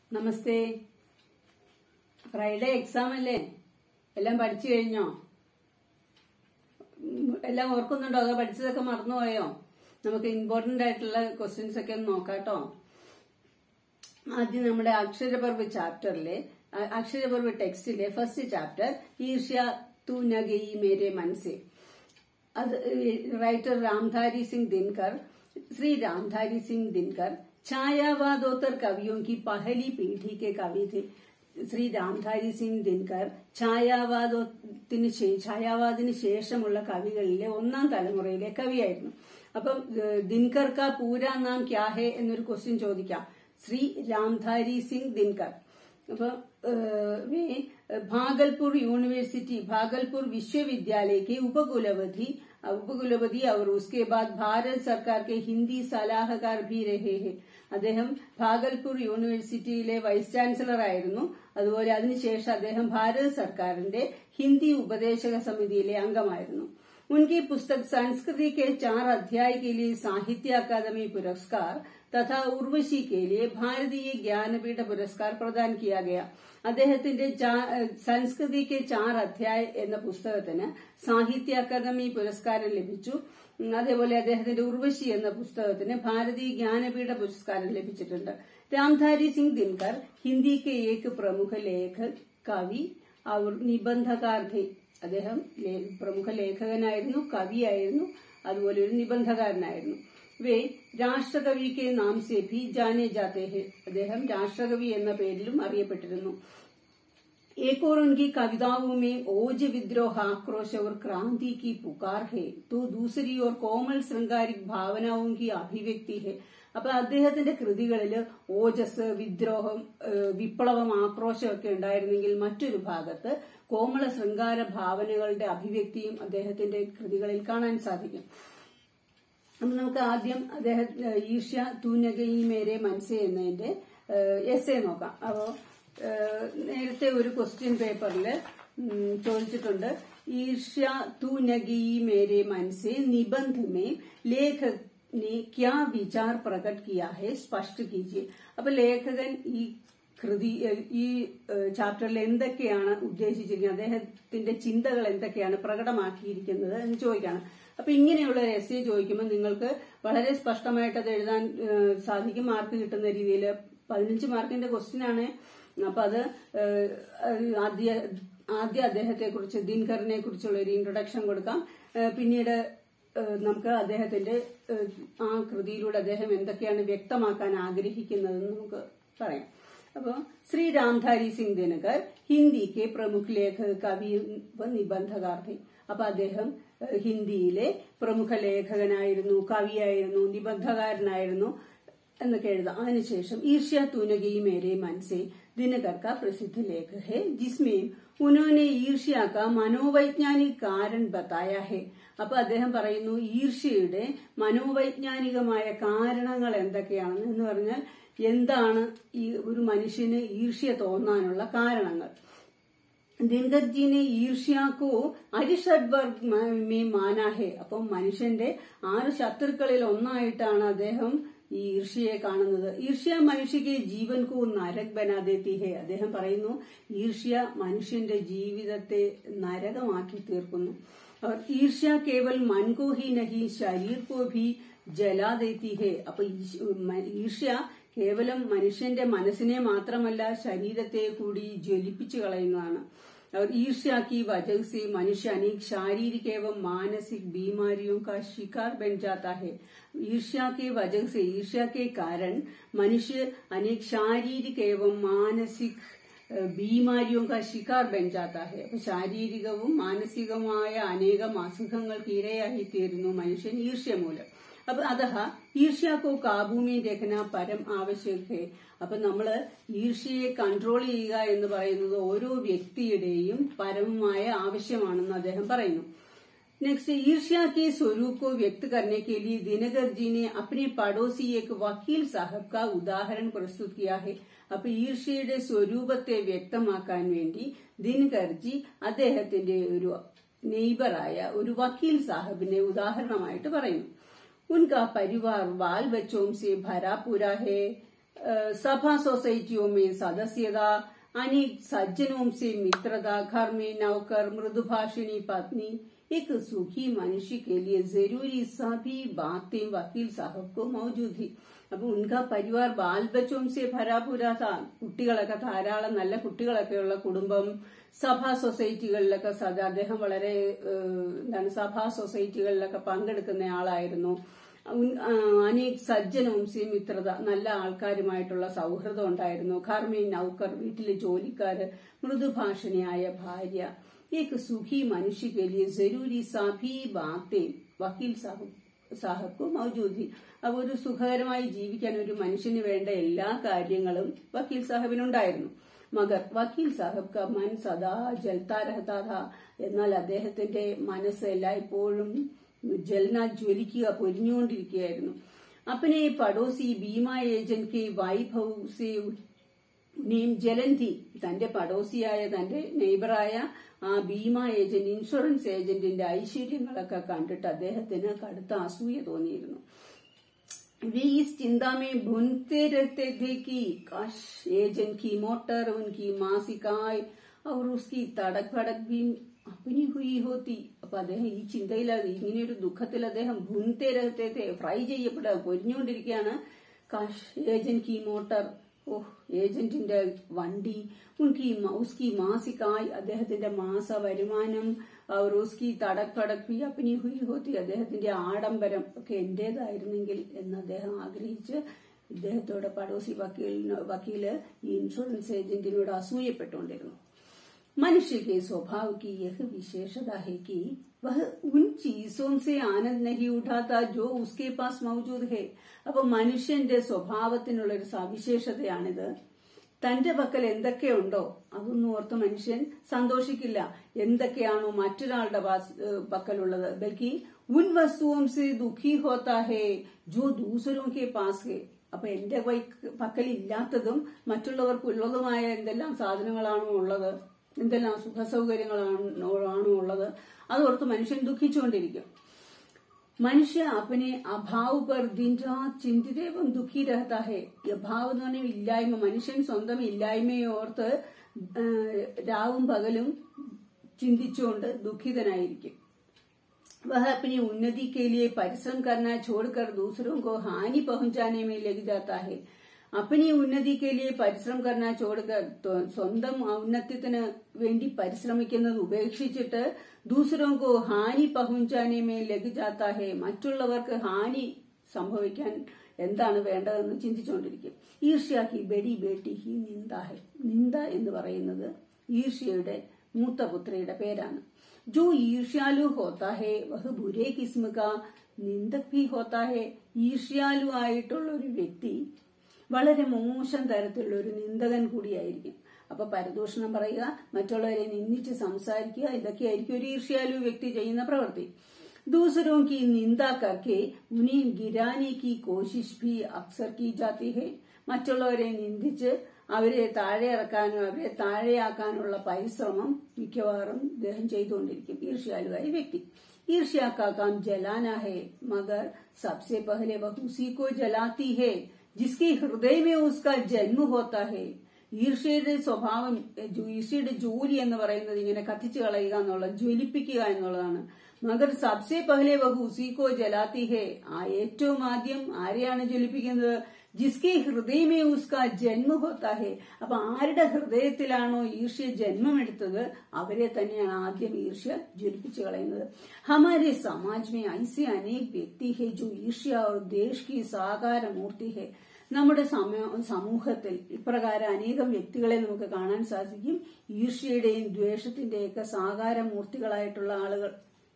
നമസ്തേ Friday exam അല്ലേ എല്ലാം പഠിച്ചു കഴിഞ്ഞോ ഉം, എല്ലാം ഓർക്കുന്നുണ്ടോ അതോ പഠിച്ചതൊക്കെ മറന്നുപോയോ നമുക്ക് ഇമ്പോർട്ടന്റ് ആയിട്ടുള്ള ക്വസ്റ്റ്യൻസ് ഒക്കെ ഒന്ന് നോക്കാട്ടോ ആദ്യം നമ്മുടെ അക്ഷരപർവ് ചാപ്റ്ററിലെ അ- അക്ഷരപർവ് ടെക്സ്റ്റിലെ ഫസ്റ്റ് ചാപ്റ്റർ ഈർഷ്യ തു നഗയി മേരെ മനസ്സേ അത് राइटर रामधारी सिंह दिनकर श्री रामधारी सिंह दिनकर छायावादोत्तर कवियों की पहली पीढ़ी के कवि थे ശ്രീ രാംധാരി സിംഗ് ദിൻകർ ഛായാവാദത്തിന് ശേ- ഛായാവാദിന് ശേഷമുള്ള കവികളിലെ ഒന്നാം തലമുറയിലെ കവിയായിരുന്നു അപ്പം ഏഹ്, ദിൻകർ കാ പൂരാ നാം ക്യാ ഹെ എന്നൊരു ക്വസ്റ്റ്യൻ ചോദിക്കാം ശ്രീ രാംധാരി സിംഗ് ദിൻകർ അപ്പൊ ഏഹ്, वे भागलपुर यूनिवर्सिटी भागलपुर विश्वविद्यालय के उपकुलपति उपकुलपति और उसके बाद भारत सरकार के हिंदी सलाहकार भी रहे हैं അദ്ദേഹം ഭാഗൽപൂർ യൂണിവേഴ്സിറ്റിയിലെ വൈസ് ചാൻസലർ ആയിരുന്നു അതുപോലെ അതിനുശേഷം അദ്ദേഹം ഭാരത സർക്കാരിന്റെ ഹിന്ദി ഉപദേശക സമിതിയിലെ അംഗമായിരുന്നു उनकी पुस्तक संस्कृति के चार अध्याय के लिए साहित्य अकादमी पुरस्कार तथा उर्वशी के लिए ഭാരതീയ ജ്ഞാനപീഠ പുരസ്കാർ പ്രദാൻ കിയാ ഗയ അദ്ദേഹത്തിന്റെ ചാ- ഏഹ് സംസ്കൃതി കെ ചാർ അധ്യായ എന്ന പുസ്തകത്തിന് സാഹിത്യ അക്കാദമി പുരസ്കാരം ലഭിച്ചു ഉം, അതേപോലെ അദ്ദേഹത്തിന്റെ ഉർവശി എന്ന പുസ്തകത്തിന് ഭാരതീയ ജ്ഞാനപീഠ പുരസ്കാരം ലഭിച്ചിട്ടുണ്ട് രാംധാരി സിംഗ് ദിൻകർ ഹിന്ദി കെ ഏക് പ്രമുഖ ലേഖക് കവി അവർ നിബന്ധകാർ थे അദ്ദേഹം ലേ- പ്രമുഖ ലേഖകനായിരുന്നു കവിയായിരുന്നു അതുപോലെ ഒരു നിബന്ധകാരനായിരുന്നു വേ രാഷ്ട്രകവി കെ നാം സെ ഭി ജാനെ ജാത്തെ ഹെ അദ്ദേഹം രാഷ്ട്രകവി എന്ന പേരിലും അറിയപ്പെട്ടിരുന്നു एक और उनकी कविताओं में ओज विद्रोह आक्रोश और क्रांति की पुकार है तो दूसरी ओर कोमल श्रृंगारिक भावनाओं की अभिव्यक्ति है അപ്പൊ അദ്ദേഹത്തിന്റെ കൃതികളില് ഓജസ് വിദ്രോഹം ഏഹ് വിപ്ലവം ആക്രോശം ഒക്കെ ഉണ്ടായിരുന്നെങ്കിൽ മറ്റൊരു ഭാഗത്ത് കോമള ശൃംഗാര ഭാവനകളുടെ അഭിവ്യക്തിയും അദ്ദേഹത്തിന്റെ കൃതികളിൽ കാണാൻ സാധിക്കും അപ്പൊ നമുക്ക് ആദ്യം അദ്ദേഹം ഏഹ് ഈർഷ്യ തൂനകയി മേരെ മനസ്സേ എന്നതിന്റെ എസ് എ നോക്കാം അപ്പോ ഏഹ് നേരത്തെ ഒരു ക്വസ്റ്റ്യൻ പേപ്പറിൽ ചോദിച്ചിട്ടുണ്ട് ഈർഷ്യ തൂനകി മേരെ മനസ്സേ നിബന്ധ മേ ലേഖക് ने क्या विचार प्रकट किया है स्पष्ट कीजिए അപ്പൊ ലേഖകൻ ഈ കൃതി ഏഹ് ഈ ഏഹ് ചാപ്റ്ററിൽ എന്തൊക്കെയാണ് ഉദ്ദേശിച്ചിരിക്കുന്നത് അദ്ദേഹത്തിന്റെ ചിന്തകൾ എന്തൊക്കെയാണ് പ്രകടമാക്കിയിരിക്കുന്നത് എന്ന് ചോദിക്കാണ് അപ്പൊ ഇങ്ങനെയുള്ള ഒരു എസ് ചോദിക്കുമ്പോൾ നിങ്ങൾക്ക് വളരെ സ്പഷ്ടമായിട്ട് അത് എഴുതാൻ ഏഹ് സാധിക്കും മാർക്ക് കിട്ടുന്ന രീതിയിൽ പതിനഞ്ച് മാർക്കിന്റെ ക്വസ്റ്റ്യൻ ആണ് അപ്പൊ അത് ഏഹ്, ഏഹ് ആദ്യ ആദ്യ അദ്ദേഹത്തെ കുറിച്ച് ദിൻകറിനെ കുറിച്ചുള്ള ഒരു ഇൻട്രൊഡക്ഷൻ കൊടുക്കാം ഏഹ് പിന്നീട് ഏഹ് നമുക്ക് അദ്ദേഹത്തിന്റെ ഏഹ് ആ കൃതിയിലൂടെ അദ്ദേഹം എന്തൊക്കെയാണ് വ്യക്തമാക്കാൻ ആഗ്രഹിക്കുന്നതെന്ന് നമുക്ക് പറയാം അപ്പോൾ ശ്രീ രാംധാരി സിംഗ് ദിനകർ ഹിന്ദി കെ പ്രമുഖ ലേഖക കവി വ നിബന്ധകാർ थे അപ്പൊ അദ്ദേഹം ഏഹ് ഹിന്ദിയിലെ പ്രമുഖ ലേഖകനായിരുന്നു കവിയായിരുന്നു നിബന്ധകാരനായിരുന്നു എന്നൊക്കെ എഴുതാം അതിനുശേഷം ഈർഷ്യ തൂനകി മേരെ മനസെ ദിനകർ का प्रसिद्ध लेख है जिसमें उन्होंने ईर्ष्या का मनोवैज्ञानिक कारण बताया है അപ്പൊ അദ്ദേഹം പറയുന്നു ഈർഷ്യയുടെ മനോവൈജ്ഞാനികമായ കാരണങ്ങൾ എന്തൊക്കെയാണെന്ന് എന്ന് പറഞ്ഞാൽ എന്താണ് ഈ ഒരു മനുഷ്യന് ഈർഷ്യ തോന്നാനുള്ള കാരണങ്ങൾ ദിൻകർ ജി ने ईर्ष्या को അരിഷഡ് വർഗ് മേ മാനാ ഹെ അപ്പം മനുഷ്യന്റെ ആറ് ശത്രുക്കളിൽ ഒന്നായിട്ടാണ് അദ്ദേഹം ഈ ഈർഷ്യയെ കാണുന്നത് ഈർഷ്യ മനുഷ്യക്ക് ജീവൻ കോ നരക് ബനാ ദേത്തി ഹെ അദ്ദേഹം പറയുന്നു ഈർഷ്യ മനുഷ്യന്റെ ജീവിതത്തെ നരകമാക്കി തീർക്കുന്നു और ईर्ष्या केवल मन को ही नहीं शरीर को भी ജലാ ദേത്തി ഹേ അപ്പൊ ഈശ്- മ- ഈർഷ്യ കേവലം മനുഷ്യന്റെ മനസ്സിനെ മാത്രമല്ല ശരീരത്തെ കൂടി ജ്വലിപ്പിച്ചു കളയുന്നതാണ് और ईर्ष्या की वजह से मनुष्य अनेक शारीरिक एवं मानसिक बीमारियों का शिकार बन जाता है ईर्ष्या के वजह से ईर्ष्या के कारण मनुष्य अनेक शारीरिक एवं मानसिक ഏഹ് ബീമാരിയോ കാ ശിക്കാർ ബൻ ജാത്ത ഹെ അപ്പൊ ശാരീരികവും മാനസികവുമായ അനേകം അസുഖങ്ങൾക്ക് ഇരയായി തീരുന്നു മനുഷ്യൻ ഈർഷ്യ മൂലം അപ്പൊ അതഹ ഈർഷ്യക്കോ കാബൂമി രഖന പരം ആവശ്യകേ അപ്പൊ നമ്മള് ഈർഷ്യയെ കൺട്രോൾ ചെയ്യുക എന്ന് പറയുന്നത് ഓരോ വ്യക്തിയുടെയും പരമമായ ആവശ്യമാണെന്ന് അദ്ദേഹം പറയുന്നു नेक्स्ट ईर्ष्या के स्वरूप को व्यक्त करने के लिए दिनकर जी ने अपने पड़ोसी एक वकील साहब का उदाहरण प्रस्तुत किया है അപ്പൊ ഈർഷ്യയുടെ സ്വരൂപത്തെ വ്യക്തമാക്കാൻ വേണ്ടി ദിനകർജി അദ്ദേഹത്തിന്റെ ഒരു നെയ്ബറായ ഒരു വക്കീൽ സാഹബിനെ ഉദാഹരണമായിട്ട് പറയുന്നു ഉൻകാ പരിവാർ വാൽ ബച്ചോം സെ ഭരാ പൂരാ ഹേ अ, सभा सोसाइटियों में सदस्यता अनेक सज्जनों से मित्रता घर में नौकर मृदुभाषिणी पत्नी एक सुखी मनुष्य के लिए जरूरी सभी बातें वकील साहब को मौजूद थी അപ്പൊ ഉൻക പരിവാർ ബാൽ ബച്ചോം സെ ഭരാപുര കുട്ടികളൊക്കെ ധാരാളം നല്ല കുട്ടികളൊക്കെയുള്ള കുടുംബം സഭാ സൊസൈറ്റികളിലൊക്കെ സദാ അദ്ദേഹം വളരെ ഏഹ്, എന്താണ് സഭാ സൊസൈറ്റികളിലൊക്കെ പങ്കെടുക്കുന്ന ആളായിരുന്നു ഉൻ- ആ, അനേക് സജ്ജനവും സി മിത്രത നല്ല ആൾക്കാരുമായിട്ടുള്ള സൗഹൃദം ഉണ്ടായിരുന്നു ഖർമീൻ നൌക്കർ വീട്ടിലെ ജോലിക്കാര് മൃദുഭാഷണിയായ ഭാര്യ ഏക് സുഖി മനുഷ്യ के लिए जरूरी सभी बातें വക്കീൽ സാഹിബ് സാഹബ്ക്ക് മൗജൂദി അപ്പൊ ഒരു സുഖകരമായി ജീവിക്കാൻ ഒരു മനുഷ്യന് വേണ്ട എല്ലാ കാര്യങ്ങളും വക്കീൽ സാഹിബിനുണ്ടായിരുന്നു മഗർ വക്കീൽ സാഹിബ് ക മൻ സദാ ജൽത്താ രഹതാ ഥാ എന്നാൽ അദ്ദേഹത്തിന്റെ മനസ്സ് എല്ലായ്പ്പോഴും ജൽന ജ്വലിക്കുക പൊരിഞ്ഞുകൊണ്ടിരിക്കുകയായിരുന്നു അപ്പനെ പടോസി ഭീമ ഏജന്റ് കെ വൈഭവ് സെ ഉനിയും ജലന്ധി തന്റെ പടോസിയായ തന്റെ നെയ്ബറായ ആ ഭീമ ഏജന്റ് ഇൻഷുറൻസ് ഏജന്റിന്റെ ഐശ്വര്യങ്ങളൊക്കെ കണ്ടിട്ട് അദ്ദേഹത്തിന് കടുത്ത അസൂയ തോന്നിയിരുന്നു वे इस चिंता में भूनते रहते थे कि काश एजेंट की मोटर उनकी मासिकाय और उसकी तड़क भड़क भी अपनी हुई होती അപ്പൊ അദ്ദേഹം ഈ ചിന്തയിൽ ഇങ്ങനെ ഒരു ദുഃഖത്തിൽ അദ്ദേഹം ഭൂനത്തെ രഹത്തെ ഫ്രൈ ചെയ്യപ്പെടുക പൊരിഞ്ഞുകൊണ്ടിരിക്കുകയാണ് കാഷ് ഏജന്റ് കി മോട്ടർ ഓഹ് ഏജന്റിന്റെ വണ്ടി ഉൻകി ഉസ്കി മാസികായ് അദ്ദേഹത്തിന്റെ മാസ വരുമാനം और उसकी തടക് തടക് भी अपनी हुई होती അദ്ദേഹത്തിന്റെ ആഡംബരം ഒക്കെ എന്റേതായിരുന്നെങ്കിൽ എന്ന് അദ്ദേഹം ആഗ്രഹിച്ച് ഇദ്ദേഹത്തോട് പടോസി വക്കീലിന് വക്കീല് ഈ ഇൻഷുറൻസ് ഏജന്റിനോട് അസൂയപ്പെട്ടുകൊണ്ടിരുന്നു मनुष्य के स्वभाव की यह विशेषता है कि वह उन चीजों से आनंद नहीं उठाता जो उसके पास मौजूद है അപ്പൊ മനുഷ്യന്റെ സ്വഭാവത്തിനുള്ള ഒരു സവിശേഷതയാണിത് തന്റെ പക്കൽ എന്തൊക്കെയുണ്ടോ അതൊന്നും ഓർത്ത് മനുഷ്യൻ സന്തോഷിക്കില്ല എന്തൊക്കെയാണോ മറ്റൊരാളുടെ പാസ്- ഏഹ് പക്കലുള്ളത് ബൽക്കി ഉൻ വസ്തുവും സെ ദുഃഖി ഹോത്താ ഹേ ജോ ദൂസരോ കെ പാസ് ഹേ അപ്പൊ എന്റെ പൈ- പക്കൽ ഇല്ലാത്തതും മറ്റുള്ളവർക്കുള്ളതുമായ എന്തെല്ലാം സാധനങ്ങളാണോ ഉള്ളത് എന്തെല്ലാം സുഖ സൗകര്യങ്ങളാണോ ആണോ ഉള്ളത് അതോർത്ത് മനുഷ്യൻ ദുഃഖിച്ചുകൊണ്ടിരിക്കും മനുഷ്യ അപ്പനെ അഭാവ് പർ ദിൻ രാത് ചിന്തിതേവം ദുഃഖി രഹത്താ ഹേ ഈ അഭാവ് എന്ന് പറഞ്ഞാൽ ഇല്ലായ്മ മനുഷ്യൻ സ്വന്തം ഇല്ലായ്മയെ ഓർത്ത് ആ, രാവും പകലും ചിന്തിച്ചുകൊണ്ട് ദുഃഖിതനായിരിക്കും वह अपनी उन्नति के लिए परिश्रम करना छोड़कर दूसरों को हानि पहुंचाने में लग जाता है अपनी ഉന്നതി के लिए പരിശ്രമം करना छोड़कर ത്വ- സ്വന്തം ഔന്നത്യത്തിന് വേണ്ടി പരിശ്രമിക്കുന്നത് ഉപേക്ഷിച്ചിട്ട് ദൂസരോക്കോ ഹാനി പഹുഞ്ചാനെ മേ ലഗ് ജാത്താ ഹേ മറ്റുള്ളവർക്ക് ഹാനി സംഭവിക്കാൻ എന്താണ് വേണ്ടതെന്ന് ചിന്തിച്ചുകൊണ്ടിരിക്കും ഈർഷ്യാക്കി ബെഡി ബേട്ടി ഹി നിന്ദ ഹെ നിന്ദ എന്ന് പറയുന്നത് ഈർഷ്യയുടെ മൂത്ത പുത്രിയുടെ പേരാണ് जो ईर्ष्यालु होता है वह बुरे किस्म का നിന്ദക് ഭി ഹോത്താ ഹെ ഈർഷ്യാലു ആയിട്ടുള്ള ഒരു വ്യക്തി വളരെ മോശം തരത്തിലുള്ള ഒരു നിന്ദകൻ കൂടിയായിരിക്കും അപ്പൊ പരദൂഷണം പറയുക മറ്റുള്ളവരെ നിന്ദിച്ച് സംസാരിക്കുക ഇതൊക്കെയായിരിക്കും ഒരു ഈർഷ്യാലു വ്യക്തി ചെയ്യുന്ന പ്രവൃത്തി दूसरों की निंदा करके उन्हें गिराने की कोशिश भी अक्सर की जाती है മറ്റുള്ളവരെ നിന്ദിച്ച് അവരെ താഴെ ഇറക്കാനോ അവരെ താഴെയാക്കാനുള്ള പരിശ്രമം മിക്കവാറും ഇദ്ദേഹം ചെയ്തുകൊണ്ടിരിക്കും ഈർഷ്യാലുവായ വ്യക്തി ईर्ष्या का काम जलाना है मगर सबसे पहले वह उसी को जलाती है जिसके हृदय में उसका जन्म होता है ഈർഷ്യയുടെ സ്വഭാവം ജോ- ഈർഷ്യയുടെ ജോലി എന്ന് പറയുന്നത് ഇങ്ങനെ കത്തിച്ചു കളയുക എന്നുള്ളത് ജ്വലിപ്പിക്കുക എന്നുള്ളതാണ് മഗർ സബ്സെ പഹലെ വഹു ഉസിക്കോ ജലാത്തി ഹേ ആ ഏറ്റവും ആദ്യം ആരെയാണ് ജ്വലിപ്പിക്കുന്നത് ജിസ്കെ ഹൃദയമേ ഉസ്ക ജന്മ ഹോത്താ ഹേ അപ്പൊ ആരുടെ ഹൃദയത്തിലാണോ ഈർഷ്യ ജന്മമെടുത്തത് അവരെ തന്നെയാണ് ആദ്യം ഈർഷ്യ ജ്വലിപ്പിച്ചു കളയുന്നത് ഹമാരെ സമാജ് മേ ഐസെ അനേക് വ്യക്തി ഹെ ജോ ഈർഷ്യ और देश की സാകാര മൂർത്തി ഹെ നമ്മുടെ സമ- സമൂഹത്തിൽ ഇപ്രകാരം അനേകം വ്യക്തികളെ നമുക്ക് കാണാൻ സാധിക്കും ഈർഷ്യയുടെയും ദ്വേഷത്തിന്റെയൊക്കെ സാകാര മൂർത്തികളായിട്ടുള്ള ആളുകൾ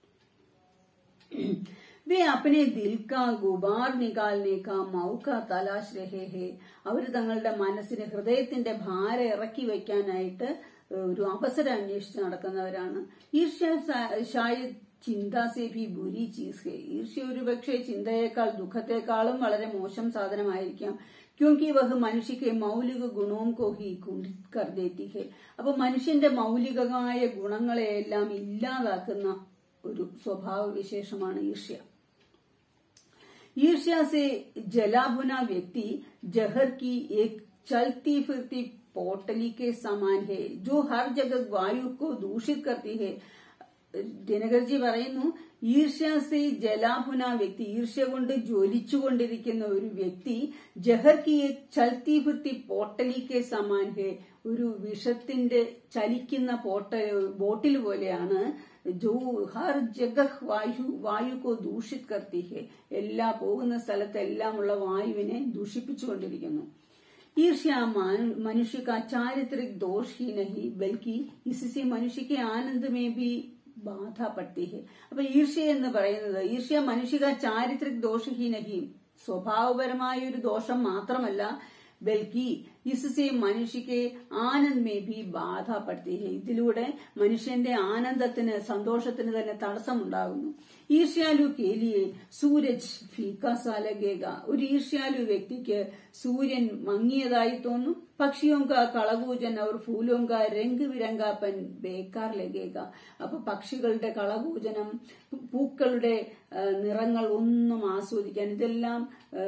वे अपने दिल का गुबार निकालने का मौका തലാശ് രഹേ ഹേ അവർ തങ്ങളുടെ മനസ്സിന് ഹൃദയത്തിന്റെ ഭാരം ഇറക്കി വെക്കാനായിട്ട് ഒരു അവസരം അന്വേഷിച്ച് നടക്കുന്നവരാണ് ഈർഷ്യ ശാ- ഷായദ് ചിന്ത സേ ഭി ബുരി ചീസ് ഹേ ഈർഷ്യ ഒരു പക്ഷേ ചിന്തയേക്കാൾ ദുഃഖത്തെക്കാളും വളരെ മോശം സാധനമായിരിക്കാം ക്യോങ്കി വഹ് മനുഷ്യക്ക് മൗലിക ഗുണവും കോ ഹി കുണ്ഠിത് കർ ദേത്തി ഹേ അപ്പൊ മനുഷ്യന്റെ മൗലികമായ ഗുണങ്ങളെയെല്ലാം ഇല്ലാതാക്കുന്ന ഒരു സ്വഭാവ വിശേഷമാണ് ഈർഷ്യ ईर्ष्या से जला भुना व्यक्ति जहर की एक चलती फिरती पोटली के समान है जो हर जगह वायु को दूषित करती है ദിനകർജി പറയുന്നു ഈർഷ്യാസെ ജലാഭുന വ്യക്തി ഈർഷ്യ കൊണ്ട് ജ്വലിച്ചുകൊണ്ടിരിക്കുന്ന ഒരു വ്യക്തി ജഹർക്കി ചൽത്തി ഫുത്തി പോട്ടലിക്ക് സമാൻ ഹെ ഒരു വിഷത്തിന്റെ ചലിക്കുന്ന പോട്ട ബോട്ടിൽ പോലെയാണ് ജോ ഹർ ജഗഹ് വായു വായുക്കോ ദൂഷിത് കർത്തി ഹെ എല്ലാ പോകുന്ന സ്ഥലത്തെല്ലാമുള്ള വായുവിനെ ദൂഷിപ്പിച്ചുകൊണ്ടിരിക്കുന്നു ईर्ष्या मनुष्य का चारित्रिक दोष ही नहीं बल्कि इससे मनुष्य के आनंद में भी ബാധ പട്ടി ഹെ അപ്പൊ ഈർഷ്യ എന്ന് പറയുന്നത് ഈർഷ്യ മനുഷ്യ ചാരിത്രിക് ദോഷഹീനഹി സ്വഭാവപരമായ ഒരു ദോഷം മാത്രമല്ല ബൽക്കി ഇസ്സെ മനുഷ്യക്ക് ആനന്ദ് മേ ഭി ബാധ പടുത്തി ഹെ ഇതിലൂടെ മനുഷ്യന്റെ ആനന്ദത്തിന് സന്തോഷത്തിന് തന്നെ തടസ്സമുണ്ടാകുന്നു ഈർഷ്യാലു കേലിയെ സൂരജ് ഫീക്കാസാ ലഗേക ഒരു ഈർഷ്യാലു വ്യക്തിക്ക് സൂര്യൻ മങ്ങിയതായി തോന്നും പക്ഷിയോं का കളകൂജൻ അവർ ഫൂലോं का രംഗ് വിരങ്കാപ്പൻ ബേക്കാർ ലഗേക അപ്പൊ പക്ഷികളുടെ കളകൂജനം പൂക്കളുടെ നിറങ്ങൾ ഒന്നും ആസ്വദിക്കാൻ ഇതെല്ലാം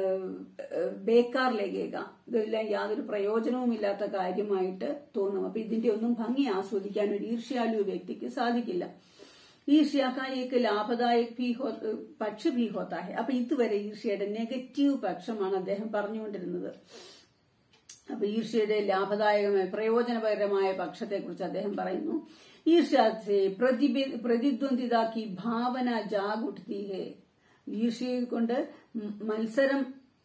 ബേക്കാർ ലഗേക ഇതെല്ലാം യാതൊരു പ്രയോജനവുമില്ലാത്ത കാര്യമായിട്ട് തോന്നും അപ്പൊ ഇതിന്റെ ഒന്നും ഭംഗി ആസ്വദിക്കാൻ ഒരു ഈർഷ്യാലു വ്യക്തിക്ക് സാധിക്കില്ല ഈർഷ്യ का एक लाभदायक भी हो പക്ഷ भी होता है അപ്പൊ ഇതുവരെ ഈർഷ്യയുടെ നെഗറ്റീവ് പക്ഷമാണ് അദ്ദേഹം പറഞ്ഞുകൊണ്ടിരുന്നത് അപ്പൊ ഈർഷ്യയുടെ ലാഭദായകമായ പ്രയോജനപരമായ പക്ഷത്തെക്കുറിച്ച് അദ്ദേഹം പറയുന്നു ഈർഷ്യ പ്രതിദ്വന്ദിതാക്കി ഭാവന ജാഗുട്ടി ഹെ ഈർഷ്യയെ കൊണ്ട് മത്സരം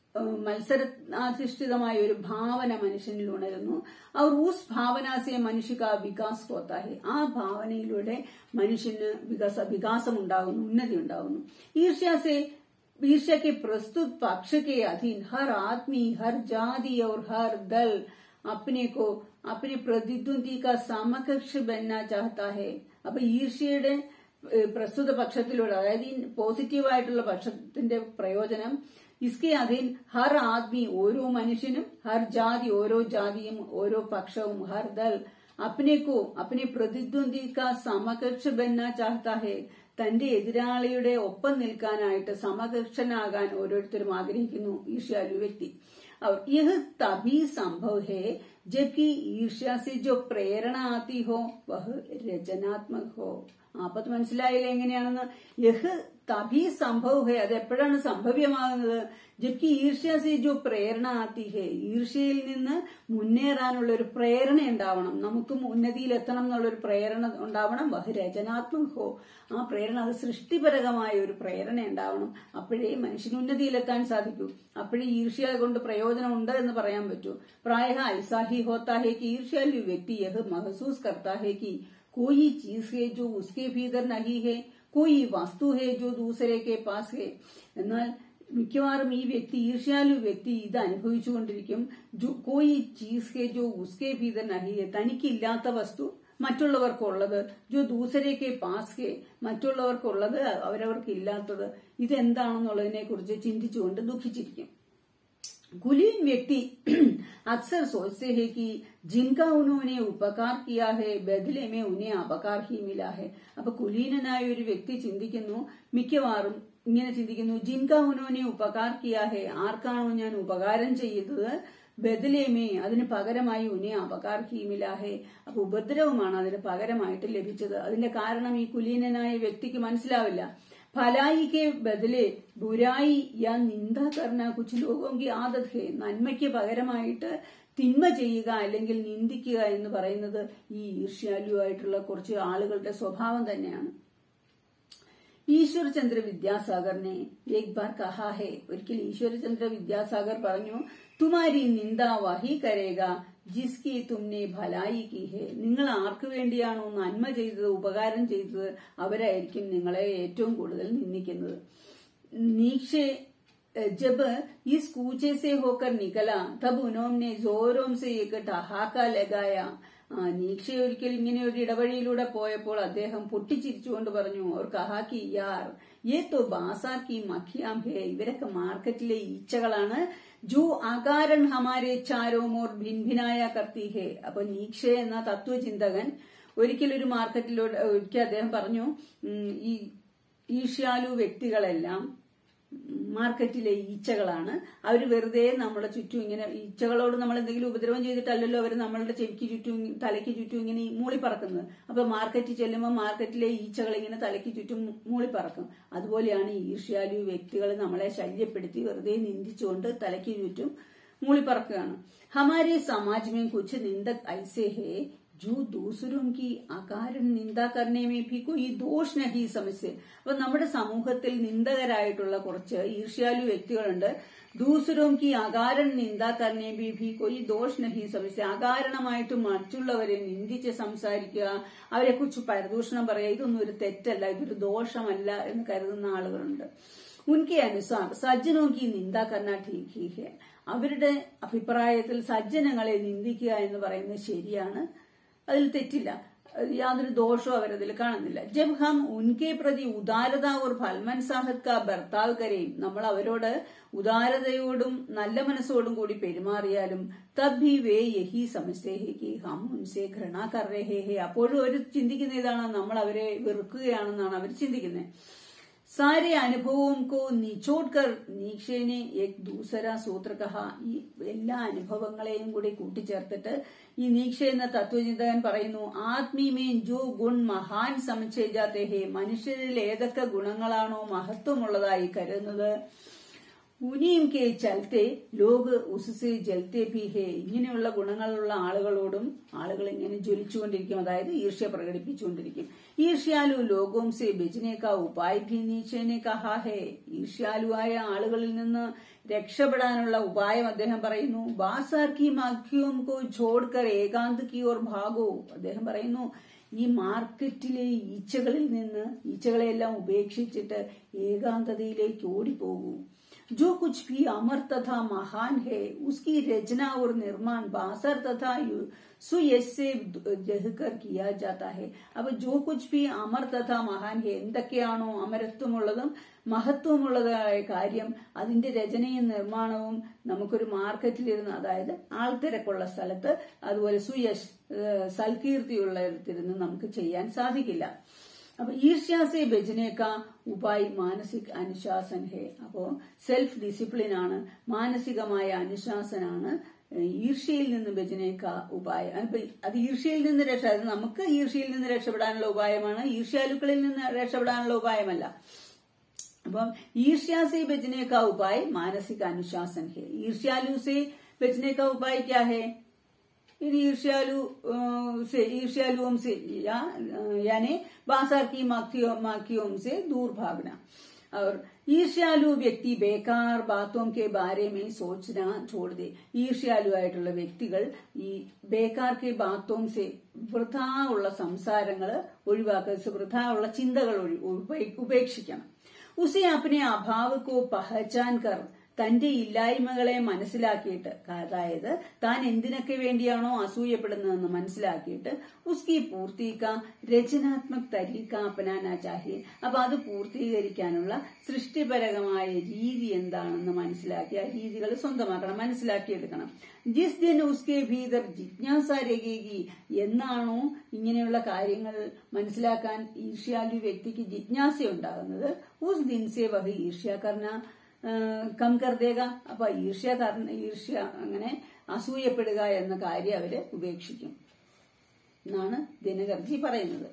മത്സരാധിഷ്ഠിതമായ ഒരു ഭാവന മനുഷ്യനിൽ ഉണരുന്നു അവർ ഊസ് ഭാവനാസെ മനുഷ്യക വികാസ് ഹോത്താഹെ ആ ഭാവനയിലൂടെ മനുഷ്യന് വികാസ വികാസം ഉണ്ടാകുന്നു ഉന്നതി ഉണ്ടാകുന്നു ഈർഷ്യാസെ ईर्ष्या के प्रस्तुत पक्ष के अधीन हर आदमी हर जाति और हर दल अपने को अपने പ്രതിദ്വന്ദി का സമകക്ഷ बनना चाहता है അപ്പൊ ഈർഷ്യയുടെ പ്രസ്തുത പക്ഷത്തിലൂടെ അതായത് ഈ പോസിറ്റീവായിട്ടുള്ള പക്ഷത്തിന്റെ പ്രയോജനം ഇസ്കെ അധീൻ ഹർ ആദ്മി ഓരോ മനുഷ്യനും ഹർ ജാതി ഓരോ ജാതിയും ഓരോ പക്ഷവും ഹർ ദൽ അപ്നേക്കോ അപ്നെ പ്രതിദ്വന്ദി കാ സമകക്ഷ ബന്ന ചാഹത്ത ഹെ തന്റെ എതിരാളിയുടെ ഒപ്പം നിൽക്കാനായിട്ട് സമകക്ഷനാകാൻ ഓരോരുത്തരും ആഗ്രഹിക്കുന്നു ഈർഷ്യാലു വ്യക്തി और यह तभी संभव है जबकि ईर्ष्या से जो प्रेरणा आती हो वह रचनात्मक हो ആപത്ത് മനസ്സിലായില്ല എങ്ങനെയാണെന്ന് യഹ് തഭി സംഭവ ഹേ അത് എപ്പോഴാണ് സംഭവ്യമാകുന്നത് ജബ്കി ഈർഷ്യ സെ ജോ പ്രേരണ ആത്തി ഹേ ഈർഷ്യയിൽ നിന്ന് മുന്നേറാനുള്ള ഒരു പ്രേരണ ഉണ്ടാവണം നമുക്ക് ഉന്നതിയിൽ എത്തണം എന്നുള്ള ഒരു പ്രേരണ ഉണ്ടാവണം ബഹു രചനാത്മക ഹോ ആ പ്രേരണ അത് സൃഷ്ടിപരകമായ ഒരു പ്രേരണ ഉണ്ടാവണം അപ്പോഴേ മനുഷ്യന് ഉന്നതിയിലെത്താൻ സാധിക്കൂ അപ്പോഴേ ഈർഷ്യ കൊണ്ട് പ്രയോജനം ഉണ്ട് എന്ന് പറയാൻ പറ്റൂ പ്രായ ഐസാഹി ഹോത്താ ഹേ കി ഈർഷ്യാലു വ്യക്തി യഹ് മഹസൂസ് കർത്താ ഹേ കി कोई चीज है जो उसके भीतर नहीं है कोई വസ്തു ഹേ ജോ ദൂസരെ കെ പാസ് ഹേ എന്നാൽ മിക്കവാറും ഈ വ്യക്തി ഈർഷ്യാലു വ്യക്തി ഇത് അനുഭവിച്ചുകൊണ്ടിരിക്കും ജോ കോയി ചീസ് ഹേ ജോ ഉസ്കെ ഭീതർ നഹി ഹേ തനിക്കില്ലാത്ത വസ്തു മറ്റുള്ളവർക്കുള്ളത് ജോ ദൂസരേക്ക് പാസ് ഹേ മറ്റുള്ളവർക്കുള്ളത് അവരവർക്ക് ഇല്ലാത്തത് ഇതെന്താണെന്നുള്ളതിനെ കുറിച്ച് ചിന്തിച്ചുകൊണ്ട് ദുഃഖിച്ചിരിക്കും कुलीन व्यक्ति अक्सर सोचते हैं कि जिनका उन्होंने उपकार किया है बदले में उन्हें അപകാർ ഹി മില ഹെ അപ്പൊ കുലീനനായ ഒരു വ്യക്തി ചിന്തിക്കുന്നു മിക്കവാറും ഇങ്ങനെ ചിന്തിക്കുന്നു ജിൻക ഉനോനെ ഉപകാർ കിയാ ഹെ ആർക്കാണോ ഞാൻ ഉപകാരം ചെയ്തത് ബദലേമേ അതിന് പകരമായി ഉനെ അപകാർ ഹി മില ഹെ അപ്പൊ ഉപദ്രവമാണ് അതിന് പകരമായിട്ട് ലഭിച്ചത് അതിന്റെ കാരണം ഈ കുലീനനായ വ്യക്തിക്ക് മനസ്സിലാവില്ല ഫലായി കെ ബദലെ ബുരായി യാ നിന്ദ കർണ കുച്ച് ലോകം കി ആദത് ഹേ നന്മയ്ക്ക് പകരമായിട്ട് തിന്മ ചെയ്യുക അല്ലെങ്കിൽ നിന്ദിക്കുക എന്ന് പറയുന്നത് ഈ ഈർഷ്യാലുവായിട്ടുള്ള കുറച്ച് ആളുകളുടെ സ്വഭാവം തന്നെയാണ് ഈശ്വർചന്ദ്ര വിദ്യാസാഗറിനെ ഏക് ബാർ കഹാ ഹേ ഒരിക്കൽ ഈശ്വരചന്ദ്ര വിദ്യാസാഗർ പറഞ്ഞു തുമാരി നിന്ദ വഹി കരേക ജിസ്കി തുമ്നെ ഭലായി കി ഹേ നിങ്ങൾ ആർക്കു വേണ്ടിയാണോ നന്മ ചെയ്തത് ഉപകാരം ചെയ്തത് അവരായിരിക്കും നിങ്ങളെ ഏറ്റവും കൂടുതൽ നിന്ദിക്കുന്നത് നീക്ഷെ जब इस कूचे से होकर निकला तब उन्होंने जोरों से एक ठहाका लगाया നീക്ഷ ഒരിക്കൽ ഇങ്ങനെ ഒരു ഇടവഴിയിലൂടെ പോയപ്പോൾ അദ്ദേഹം പൊട്ടിച്ചിരിച്ചുകൊണ്ട് പറഞ്ഞു അവർ കഹാക്കി യാർ ഏ തോ ബാസാക്കി മഖിയാം ഹേ ഇവരൊക്കെ മാർക്കറ്റിലെ ഈച്ചകളാണ് ജോ അകാരൺ ഹമാരെ ചാരോമോർ ഭിൻഭിനായ കർത്തി ഹേ അപ്പൊ നീക്ഷ എന്ന തത്വചിന്തകൻ ഒരിക്കൽ ഒരു മാർക്കറ്റിലൂടെ ഒരിക്കൽ അദ്ദേഹം പറഞ്ഞു ഈ ഈഷ്യാലു വ്യക്തികളെല്ലാം മാർക്കറ്റിലെ ഈച്ചകളാണ് അവർ വെറുതെ നമ്മുടെ ചുറ്റും ഇങ്ങനെ ഈച്ചകളോട് നമ്മൾ എന്തെങ്കിലും ഉപദ്രവം ചെയ്തിട്ടല്ലല്ലോ അവർ നമ്മളുടെ ചെവിക്ക് ചുറ്റും ഇ- തലയ്ക്ക് ചുറ്റും ഇങ്ങനെ ഈ മൂളി പറക്കുന്നത് അപ്പൊ മാർക്കറ്റിൽ ചെല്ലുമ്പോൾ മാർക്കറ്റിലെ ഈച്ചകൾ ഇങ്ങനെ തലയ്ക്ക് ചുറ്റും മൂളി പറക്കും അതുപോലെയാണ് ഈ ഈർഷ്യാലു വ്യക്തികൾ നമ്മളെ ശല്യപ്പെടുത്തി വെറുതെ നിന്ദിച്ചുകൊണ്ട് തലയ്ക്ക് ചുറ്റും മൂളി പറക്കുകയാണ് ഹമാരെ സമാജ് में कुछ निंदक ऐसे है जो दूसरों की अकारण निंदा करने में भी कोई दोष नहीं समझते അപ്പൊ നമ്മുടെ സമൂഹത്തിൽ നിന്ദകരായിട്ടുള്ള കുറച്ച് ഈർഷ്യാലു വ്യക്തികളുണ്ട് ദൂസരോം കി അകാരൺ നിന്ദ കർണേ ബി ഭി കൊയ് ദോഷ് നഹി സമസ്യ അകാരണമായിട്ട് മറ്റുള്ളവരെ നിന്ദിച്ച് സംസാരിക്കുക അവരെ കുറിച്ച് പരദൂഷണം പറയുക ഇതൊന്നും ഒരു തെറ്റല്ല ഇതൊരു ദോഷമല്ല എന്ന് കരുതുന്ന ആളുകളുണ്ട് ഉൻകെ അനുസാർ സജ്ജനോ കി നിന്ദ കർണ ഠീക് ഹി ഹെ അവരുടെ അഭിപ്രായത്തിൽ സജ്ജനങ്ങളെ നിന്ദിക്കുക എന്ന് പറയുന്നത് ശരിയാണ് അതിൽ തെറ്റില്ല അത് യാതൊരു ദോഷവും അവരതിൽ കാണുന്നില്ല ജബ് ഹം ഉൻകെ പ്രതി ഉദാരത ഓർ ഫൽമൻ സാഹത് കാ ബർത്താവ് കരയും നമ്മൾ അവരോട് ഉദാരതയോടും നല്ല മനസ്സോടും കൂടി പെരുമാറിയാലും തബ് ഭി വേ യഹി സമസ്തേ ഹെ കി ഹം ഉൻസെ ഘൃണ കർ രഹേ ഹെ അപ്പോഴും അവർ ചിന്തിക്കുന്ന ഇതാണ് നമ്മൾ അവരെ വെറുക്കുകയാണെന്നാണ് അവർ ചിന്തിക്കുന്നത് सारे अनुभवों को निचोड़ कर നീക്ഷേ ने एक दूसरा സൂത്ര കഹ ഈ എല്ലാ അനുഭവങ്ങളെയും കൂടി കൂട്ടിച്ചേർത്തിട്ട് ഈ നീക്ഷ എന്ന തത്വചിന്തകൻ പറയുന്നു ആത്മീമേൻ ജോ ഗുൺ മഹാൻ സമച്ചേ ജാത്തെ ഹേ മനുഷ്യരിൽ ഏതൊക്കെ ഗുണങ്ങളാണോ മഹത്വമുള്ളതായി കരുതുന്നത് ഉനിയും കെ ചലത്തെ ലോക് ഉസസെ ജലത്തെ ഭി ഹേ ഇങ്ങനെയുള്ള ഗുണങ്ങളുള്ള ആളുകളോടും ആളുകൾ ഇങ്ങനെ ജ്വലിച്ചുകൊണ്ടിരിക്കും അതായത് ഈർഷ്യ പ്രകടിപ്പിച്ചുകൊണ്ടിരിക്കും ഈർഷ്യാലു ലോകവും സെ ബെജിനേക്ക ഉപായ് ഭി നീച്ചേനെ കഹാ ഹേ ഈർഷ്യാലുവായ ആളുകളിൽ നിന്ന് രക്ഷപ്പെടാനുള്ള ഉപായം അദ്ദേഹം പറയുന്നു ബാസാർ കി മാഖ്യോം കോ ഛോഡ്കർ ഏകാന്ത് കി ഓർ ഭാഗോ അദ്ദേഹം പറയുന്നു ഈ മാർക്കറ്റിലെ ഈച്ചകളിൽ നിന്ന് ഈച്ചകളെല്ലാം ഉപേക്ഷിച്ചിട്ട് ഏകാന്തതയിലേക്ക് ഓടിപ്പോകൂ जो कुछ भी अमर तथा महान है उसकी रचना और निर्माण बासर तथा यु- सुयश से ജഹ്കർ കിയാ ജാതാ ഹെ അപ്പൊ ജോ കുച്ച് ഭി അമർ തഥാ മഹാൻ ഹെ എന്തൊക്കെയാണോ അമരത്വമുള്ളതും മഹത്വമുള്ളതായ കാര്യം അതിന്റെ രചനയും നിർമ്മാണവും നമുക്കൊരു മാർക്കറ്റിലിരുന്ന് അതായത് ആൾത്തിരക്കുള്ള സ്ഥലത്ത് അതുപോലെ സുയശ് ഏഹ് സൽകീർത്തിയുള്ളിടത്തിരുന്ന് നമുക്ക് ചെയ്യാൻ സാധിക്കില്ല അപ്പൊ ഈർഷ്യാസെ ബജനേക്ക ഉപായ് മാനസിക് അനുശാസൻ ഹേ അപ്പോ സെൽഫ് ഡിസിപ്ലിൻ ആണ് മാനസികമായ അനുശാസനാണ് ഏഹ് ഈർഷ്യയിൽ നിന്ന് ബജനേക്ക ഉപായം അപ്പൊ അത് ഈർഷ്യയിൽ നിന്ന് രക്ഷ അത് നമുക്ക് ഈർഷ്യയിൽ നിന്ന് രക്ഷപ്പെടാനുള്ള ഉപായമാണ് ഈർഷ്യാലുക്കളിൽ നിന്ന് രക്ഷപ്പെടാനുള്ള ഉപായമല്ല അപ്പം ईर्ष्या से बचने का उपाय मानसिक अनुशासन है ईर्ष्यालु से बचने का उपाय क्या है इन ईर्ष्यालु अ, से ईर्ष्यालुओं से या अ, यानी बाजार की माखियों माखियों से दूर भागना और ഈർഷ്യാലു വ്യക്തി ബേക്കാർ ബാത്തോം കെ ബാരെ മേ സോച്ചന ചോड़ दे ഈർഷ്യാലു ആയിട്ടുള്ള വ്യക്തികൾ ഈ ബേക്കാർ കെ ബാത്തോം സെ വൃഥ ഉള്ള സംസാരങ്ങൾ ഒഴിവാക്കുക വൃഥ ഉള്ള ചിന്തകൾ ഒഴി- ഉപേ- ഉപേക്ഷിക്കണം ഉസെ അപ്പനെ അഭാവക്കോ പഹചാൻ കർ തന്റെ ഇല്ലായ്മകളെ മനസ്സിലാക്കിയിട്ട് അതായത് താൻ എന്തിനൊക്കെ വേണ്ടിയാണോ അസൂയപ്പെടുന്നതെന്ന് മനസ്സിലാക്കിയിട്ട് ഉസ്കി പൂർത്തീക്ക രചനാത്മക് തരീക്ക അപ്പനാനാ ചാഹിയെ അപ്പൊ അത് പൂർത്തീകരിക്കാനുള്ള സൃഷ്ടിപരമായ രീതി എന്താണെന്ന് മനസ്സിലാക്കി ആ രീതികൾ സ്വന്തമാക്കണം മനസ്സിലാക്കിയെടുക്കണം ജിസ് ദിൻ ഉസ്കെ ഭീതർ ജിജ്ഞാസ രകേകി എന്നാണോ ഇങ്ങനെയുള്ള കാര്യങ്ങൾ മനസ്സിലാക്കാൻ ഈർഷ്യാലു വ്യക്തിക്ക് ജിജ്ഞാസ ഉണ്ടാകുന്നത് ഉസ് ദിൻ സെ വഹ് ഈർഷ്യാകർണ കം കർദേക അപ്പൊ ഈർഷ്യ കർണ ഈർഷ്യ അങ്ങനെ അസൂയപ്പെടുക എന്ന കാര്യം അവര് ഉപേക്ഷിക്കും എന്നാണ് ദിനകർജി പറയുന്നത്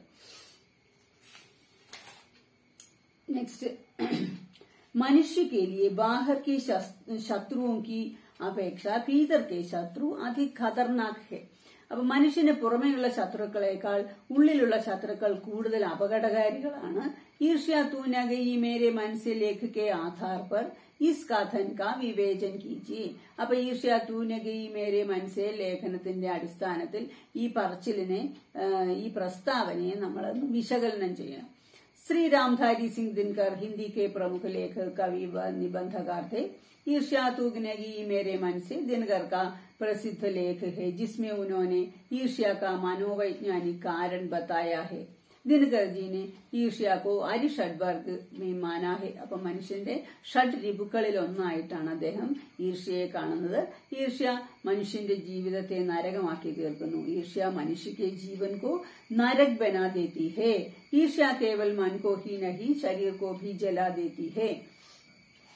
नेक्स्ट मनुष्य के लिए बाहर के शस- शत्रुओं की अपेक्षा भीतर के शत्रु अधिक खतरनाक है അപ്പൊ മനുഷ്യന് പുറമേയുള്ള ശത്രുക്കളെക്കാൾ ഉള്ളിലുള്ള ശത്രുക്കൾ കൂടുതൽ അപകടകാരികളാണ് ഈർഷ്യ തൂനകയി മേരെ മനസ്സി ലേഖക്കെ ആധാർ പർ ഇസ് കഥൻ കാ വിവേചൻ കീജിയെ അപ്പൊ ഈർഷ്യ തൂനകയി മേരെ മനസ്സെ ലേഖനത്തിന്റെ അടിസ്ഥാനത്തിൽ ഈ പറച്ചിലിനെ ആ, ഈ പ്രസ്താവനയെ നമ്മളൊന്ന് വിശകലനം ചെയ്യണം श्री रामधारी सिंह दिनकर हिंदी के प्रमुख लेखक कवि व निबंधकार थे ईर्ष्या तुगनगी मेरे मन से दिनकर का प्रसिद्ध लेख है जिसमें उन्होंने ईर्ष्या का मनोवैज्ञानिक कारण बताया है ദിനകർ ജീനെ ഈർഷ്യാക്കോ അരി ഷഡ് വർഗ് മാനാ ഹെ അപ്പൊ മനുഷ്യന്റെ ഷഡ് രിപുക്കളിൽ ഒന്നായിട്ടാണ് അദ്ദേഹം ഈർഷ്യയെ കാണുന്നത് ഈർഷ്യ മനുഷ്യന്റെ ജീവിതത്തെ നരകമാക്കി തീർക്കുന്നു ഈർഷ്യ മനുഷ്യके जीवन को नरक बना देती है ईर्ष्या केवल मन को ही नहीं शरीर को भी जला देती है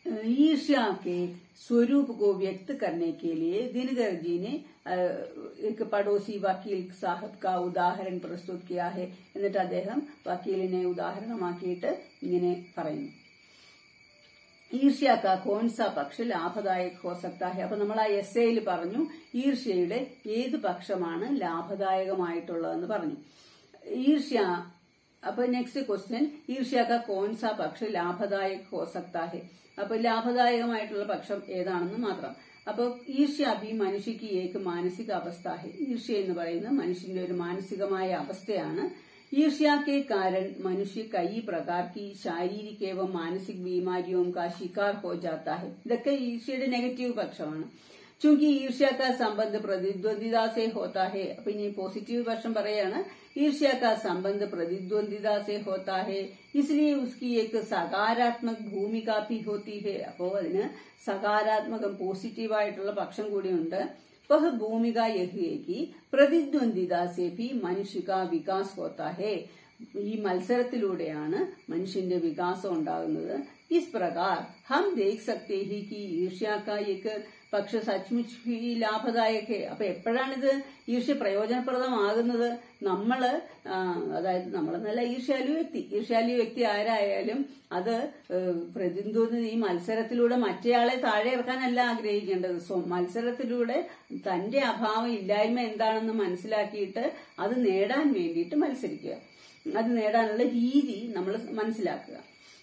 ईर्ष्या के स्वरूप को व्यक्त करने के लिए दिनकर जी ने अ, एक पड़ोसी वकील साहब का ഉദാഹരണം പ്രസ്തുत किया है എന്നിട്ട് അദ്ദേഹം വക്കീലിനെ ഉദാഹരണമാക്കിയിട്ട് ഇങ്ങനെ പറയുന്നു ഈർഷ്യ കാ കോൺസ പക്ഷ ലാഭദായക് ഹോ സക്താ ഹെ അപ്പൊ നമ്മൾ ആ എസ് എയിൽ പറഞ്ഞു ഈർഷ്യയുടെ ഏത് പക്ഷമാണ് ലാഭദായകമായിട്ടുള്ളതെന്ന് പറഞ്ഞു ഈർഷ്യ അപ്പൊ നെക്സ്റ്റ് ക്വസ്റ്റ്യൻ ഈർഷ്യ കാ കോൺസ പക്ഷ ലാഭദായക് ഹോ സക്താ ഹെ അപ്പൊ ലാഭദായകമായിട്ടുള്ള പക്ഷം ഏതാണെന്ന് മാത്രം അപ്പൊ ഈർഷ്യ ഭി മനുഷ്യക്ക് ഏക്ക് മാനസിക അവസ്ഥ ഹെ ഈർഷ്യ എന്ന് പറയുന്നത് മനുഷ്യന്റെ ഒരു മാനസികമായ അവസ്ഥയാണ് ईर्ष्या के कारण मनुष्य कई प्रकार की शारीरिक एवं मानसिक बीमारियों का शिकार हो जाता है ഇതൊക്കെ ഈർഷ്യയുടെ നെഗറ്റീവ് പക്ഷമാണ് ചൂങ്കി ഈർഷ്യ का संबंध प्रतिद्वंदिता से होता है അപ്പൊ ഇനി പോസിറ്റീവ് പക്ഷം പറയാണ് ईर्ष्या का संबंध प्रतिद्वंदिता से होता है इसलिए उसकी एक സകാരാത്മക ഭൂമിക भी होती है അപ്പോ അതിന് സകാരാത്മകം പോസിറ്റീവായിട്ടുള്ള പക്ഷം കൂടിയുണ്ട് वह भूमिका यही है कि പ്രതിദ്വന്ദിത से भी मनुष्य का विकास होता है ഈ മത്സരത്തിലൂടെയാണ് മനുഷ്യന്റെ വികാസം ഉണ്ടാകുന്നത് ഇസ് പ്രകാർ ഹം ദേഖ് സക്തേ ഹി കി ഈർഷ്യ കാ ഏക് പക്ഷ സച്മുച്ച് ഭി ലാഭദായക ഹെ അപ്പൊ എപ്പോഴാണിത് ഈർഷ്യ പ്രയോജനപ്രദമാകുന്നത് നമ്മള് ആ, അതായത് നമ്മളെന്നല്ല ഈർഷ്യാലു വ്യക്തി ഈർഷ്യാലു വ്യക്തി ആരായാലും അത് ഏഹ്, പ്രതിദ്വന്ദ്വി ഈ മത്സരത്തിലൂടെ മറ്റേയാളെ താഴെ ഇറക്കാനല്ല ആഗ്രഹിക്കേണ്ടത് സോ മത്സരത്തിലൂടെ തന്റെ അഭാവം ഇല്ലായ്മ എന്താണെന്ന് മനസ്സിലാക്കിയിട്ട് അത് നേടാൻ വേണ്ടിയിട്ട് മത്സരിക്കുക അത് നേടാനുള്ള രീതി നമ്മൾ മനസ്സിലാക്കുക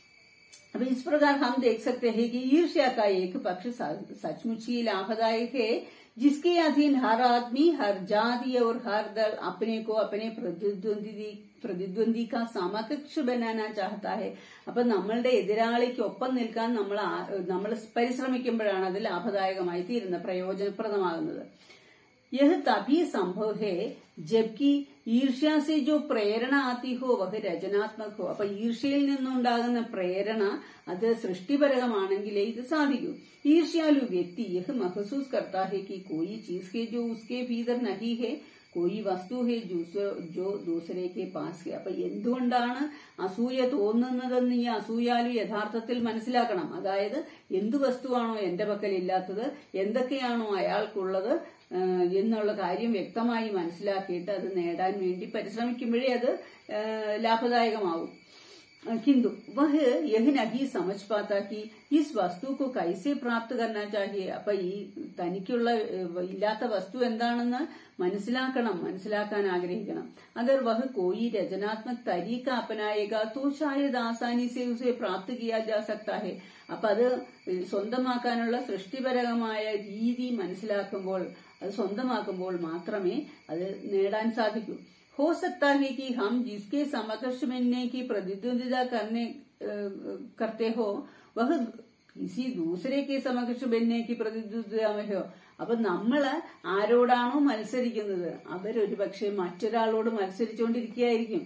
अब इस प्रकार हम देख सकते हैं कि ईर्ष्या का एक पक्ष स- सचमुच ही लाभदायक है जिसके अधीन हर आदमी हर जाति और हर दल अपने को अपने പ്രതിദ്വന്ദി പ്രതിദ്വന്ദി का സമകക്ഷ बनाना चाहता है അപ്പൊ നമ്മളുടെ എതിരാളിക്കൊപ്പം നിൽക്കാൻ നമ്മൾ ആ- നമ്മൾ പരിശ്രമിക്കുമ്പോഴാണ് അത് ലാഭദായകമായി തീരുന്നത് പ്രയോജനപ്രദമാകുന്നത് यह तभी संभव है जबकि ഈർഷ്യ से जो പ്രേരണ ആത്തി ഹോ വഹ് രചനാത്മക ഹോ അപ്പൊ ഈർഷ്യയിൽ നിന്നുണ്ടാകുന്ന പ്രേരണ അത് സൃഷ്ടിപരകമാണെങ്കിലേ ഇത് സാധിക്കൂ ഈർഷ്യാലു വ്യക്തി യഹ് महसूस करता है कि कोई चीज है जो उसके भीतर नहीं है कोई വസ്തു ഹേ ജൂസ- ജോ ദൂസരേക്ക് പാസ് ഹെ അപ്പൊ എന്തുകൊണ്ടാണ് അസൂയ തോന്നുന്നതെന്ന് ഈ അസൂയാലു യഥാർത്ഥത്തിൽ മനസ്സിലാക്കണം അതായത് എന്തു വസ്തുവാണോ എന്റെ പക്കൽ ഇല്ലാത്തത് എന്തൊക്കെയാണോ അയാൾക്കുള്ളത് ഏഹ് എന്നുള്ള കാര്യം വ്യക്തമായി മനസ്സിലാക്കിയിട്ട് അത് നേടാൻ വേണ്ടി പരിശ്രമിക്കുമ്പോഴേ അത് ഏഹ് ലാഭദായകമാവും किंतु वह यह नहीं समझ पाता कि इस वस्तु को कैसे प्राप्त करना चाहिए അപ്പൊ ഈ തനിക്കുള്ള ഏഹ്, ഇല്ലാത്ത വസ്തു എന്താണെന്ന് മനസ്സിലാക്കണം മനസ്സിലാക്കാൻ ആഗ്രഹിക്കണം അഗർ വഹ് കോയി രചനാത്മക തരീക്ക അപ്പനായേക तो शायद आसानी से उसे प्राप्त किया जा सकता है അപ്പൊ അത് സ്വന്തമാക്കാനുള്ള സൃഷ്ടിപരമായ രീതി മനസ്സിലാക്കുമ്പോൾ അത് സ്വന്തമാക്കുമ്പോൾ മാത്രമേ അത് നേടാൻ സാധിക്കൂ हो सकता है कि हम जिसके समकक्ष बनने की प्रतिद्वंदिता करने अ, करते हो वह किसी दूसरे के സമകക്ഷ बनने की പ്രതിദ്വന്ദിത ഹോ അപ്പൊ നമ്മള് ആരോടാണോ മത്സരിക്കുന്നത് അവരൊരു പക്ഷേ മറ്റൊരാളോട് മത്സരിച്ചുകൊണ്ടിരിക്കുകയായിരിക്കും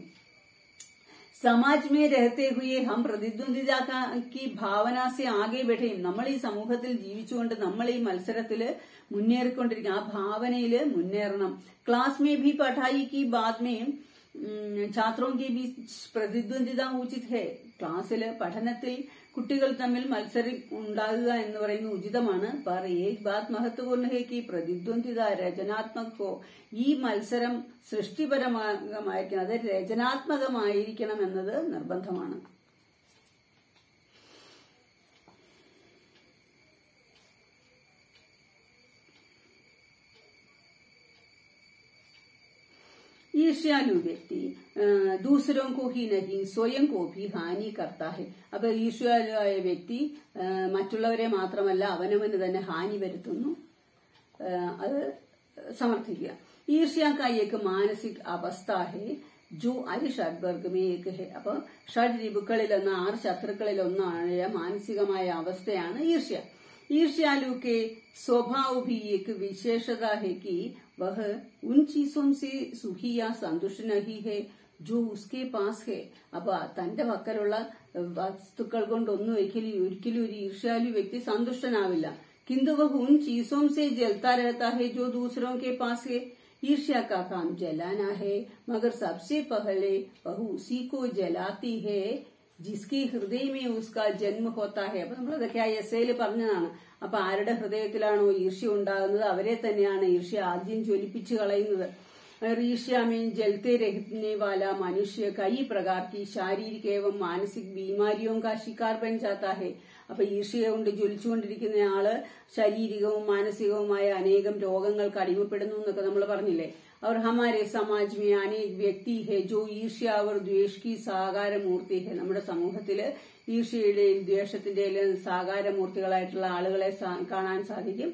समाज में रहते हुए हम പ്രതിദ്വന്ദിത की ഭാവന से ആകെ बढ़ेയും നമ്മൾ ഈ സമൂഹത്തിൽ ജീവിച്ചുകൊണ്ട് നമ്മൾ ഈ മത്സരത്തില് മുന്നേറിക്കൊണ്ടിരിക്കും ആ ഭാവനയില് മുന്നേറണം ക്ലാസ് में भी पढ़ाई की बाद में ഉം, छात्रों के बीच പ്രതിദ്വന്ദിത ഉചിത് ഹേ ക്ലാസ്സില് പഠനത്തിൽ കുട്ടികൾ തമ്മിൽ മത്സരം ഉണ്ടാകുക എന്ന് പറയുന്നത് ഉചിതമാണ് पर एक बात महत्वपूर्ण है कि പ്രതിദ്വന്ദിത രചനാത്മക ഹോ ഈ മത്സരം സൃഷ്ടിപരമായിരിക്കണം അത് രചനാത്മകമായിരിക്കണം എന്നത് നിർബന്ധമാണ് ईर्ष्यालु व्यक्ति अ, दूसरों को ही नहीं സ്വയം को भी ഹാനി करता है അപ്പൊ ഈർഷ്യാലുവായ വ്യക്തി ആ, മറ്റുള്ളവരെ മാത്രമല്ല അവനവന് തന്നെ ഹാനി വരുത്തുന്നു ആ, അത് സമർത്ഥിക്കുക ഈർഷ്യ का एक മാനസിക അവസ്ഥ है जो അരി ഷഡ്വർഗമേ ഏക ഹെ അപ്പൊ ഷഡ് രിപുക്കളിലൊന്ന് ആറ് ശത്രുക്കളിലൊന്നായ മാനസികമായ അവസ്ഥയാണ് ഈർഷ്യ ईर्ष्यालु के स्वभाव भी एक विशेषता है कि वह उन चीजों से सुखी या संतुष्ट नहीं है जो उसके पास है അപ്പൊ തന്റെ പക്കലുള്ള വസ്തുക്കൾ കൊണ്ടൊന്നും ഒരിക്കലും ഒരിക്കലും ഒരു ഈർഷ്യാലു വ്യക്തി സന്തുഷ്ടനാവില്ല किंतु वह उन चीजों से जलता रहता है जो दूसरों के पास है ईर्ष्या का काम जलाना है मगर सबसे पहले वह उसी को जलाती है ജിസ്കി ഹൃദയമേ ഉസ്കാ ജന്മ ഹോത്താ ഹെ അപ്പൊ നമ്മളതൊക്കെ ആ എസ്സയിൽ പറഞ്ഞതാണ് അപ്പൊ ആരുടെ ഹൃദയത്തിലാണോ ഈർഷ്യ ഉണ്ടാകുന്നത് അവരെ തന്നെയാണ് ഈർഷ്യ ആദ്യം ജ്വലിപ്പിച്ചു കളയുന്നത് ईर्ष्या में जलते रहने वाला मनुष्य कई प्रकार की शारीरिक एवं मानसिक बीमारियों का शिकार बन जाता है അപ്പൊ ഈർഷ്യ കൊണ്ട് ജ്വലിച്ചുകൊണ്ടിരിക്കുന്ന ആള് ശാരീരികവും മാനസികവുമായ അനേകം രോഗങ്ങൾക്ക് അടിമപ്പെടുന്നു എന്നൊക്കെ നമ്മൾ പറഞ്ഞില്ലേ और हमारे समाज में अनेक व्यक्ति है जो ईर्ष्या और द्वेष की സാകാര മൂർത്തി है നമ്മുടെ സമൂഹത്തില് ഈർഷ്യയുടെയും ദ്വേഷത്തിന്റെയും സാകാരമൂർത്തികളായിട്ടുള്ള ആളുകളെ സാ- കാണാൻ സാധിക്കും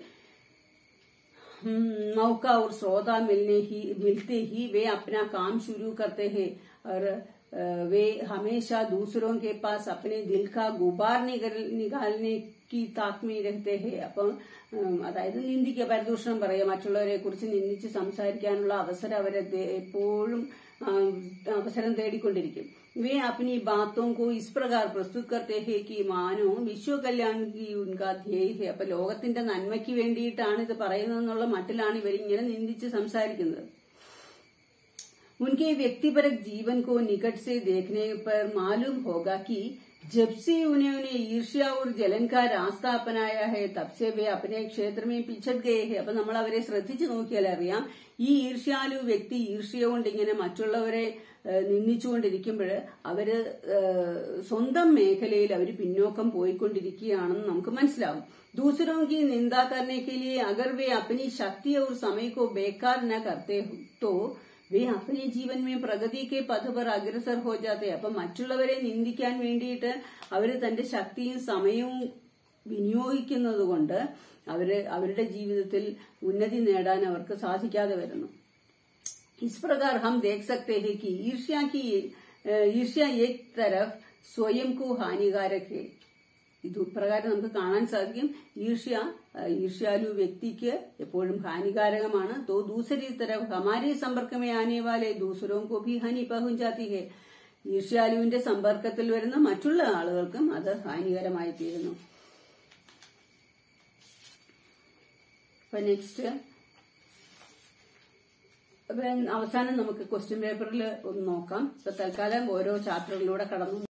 हम्म, मौका और श्रोता मिलने ही मिलते ही वे अपना काम शुरू करते हैं और अ, वे हमेशा दूसरों के पास अपने दिल का गुबार निकल निकालने की ताक में रहते हैं അപ്പം ഉം, അതായത് നിന്ദിക്ക പരദൂഷണം പറയുക മറ്റുള്ളവരെ കുറിച്ച് നിന്ദിച്ച് സംസാരിക്കാനുള്ള അവസരം അവരെ ദേ- എപ്പോഴും ആ, അവസരം തേടിക്കൊണ്ടിരിക്കും वे अपनी बातों को इस प्रकार प्रस्तुत करते हैं कि मानो വിശ്വ കല്യാൺ की उनका ध्येय है അപ്പൊ ലോകത്തിന്റെ നന്മയ്ക്ക് വേണ്ടിയിട്ടാണ് ഇത് പറയുന്നതെന്നുള്ള മട്ടിലാണ് ഇവരിങ്ങനെ നിന്ദിച്ച് സംസാരിക്കുന്നത് उनके व्यक्तिपरक जीवन को निकट से देखने पर मालूम होगा कि जब से उन्होंने ईर्ष्या और जलन का रास्ता अपनाया है तब से वे अपने क्षेत्र में पिछड़ गए हैं അപ്പൊ നമ്മൾ അവരെ ശ്രദ്ധിച്ചു നോക്കിയാൽ അറിയാം ഈ ഈർഷ്യാലു വ്യക്തി ഈർഷ്യ കൊണ്ട് ഇങ്ങനെ മറ്റുള്ളവരെ ഏഹ്, നിന്ദിച്ചുകൊണ്ടിരിക്കുമ്പോൾ അവര് ഏഹ്, സ്വന്തം മേഖലയിൽ അവർ പിന്നോക്കം പോയിക്കൊണ്ടിരിക്കുകയാണെന്ന് നമുക്ക് മനസ്സിലാവും दूसरों की निंदा करने के लिए अगर वे अपनी शक्ति और समय को बेकार न करते तो വേ അപ്പനെ ജീവൻ മേ പ്രഗതിക്ക് പഥ പർ അഗ്രസർ ഹോ ജാത്തെ അപ്പൊ മറ്റുള്ളവരെ നിന്ദിക്കാൻ വേണ്ടിയിട്ട് അവര് തന്റെ ശക്തിയും സമയവും വിനിയോഗിക്കുന്നത് കൊണ്ട് അവര് അവരുടെ ജീവിതത്തിൽ ഉന്നതി നേടാൻ അവർക്ക് സാധിക്കാതെ വരുന്നു इस प्रकार हम देख सकते हैं कि ईर्ष्या की अ, ईर्ष्या एक तरफ स्वयं को हानिकारक है ഇത് പ്രകാരം നമുക്ക് കാണാൻ സാധിക്കും ഈർഷ്യ അഹ് ഈർഷ്യാലു വ്യക്തിക്ക് എപ്പോഴും ഹാനികാരകമാണ് തോ ദൂസരി തരഫ് ഹമാരെ സമ്പർക്കമേ ആനെ വാലെ ദൂസരോം കോ ഭി ഹാനി പഹുഞ്ചാത്തി ഹെ ഈർഷ്യാലുവിന്റെ സമ്പർക്കത്തിൽ വരുന്ന മറ്റുള്ള ആളുകൾക്കും അത് ഹാനികരമായി തീരുന്നു അപ്പൊ നെക്സ്റ്റ് അപ്പൊ അവസാനം നമുക്ക് ക്വസ്റ്റ്യൻ പേപ്പറിൽ ഒന്ന് നോക്കാം ഇപ്പൊ തൽക്കാലം ഓരോ ചാപ്റ്ററിലൂടെ കടന്നു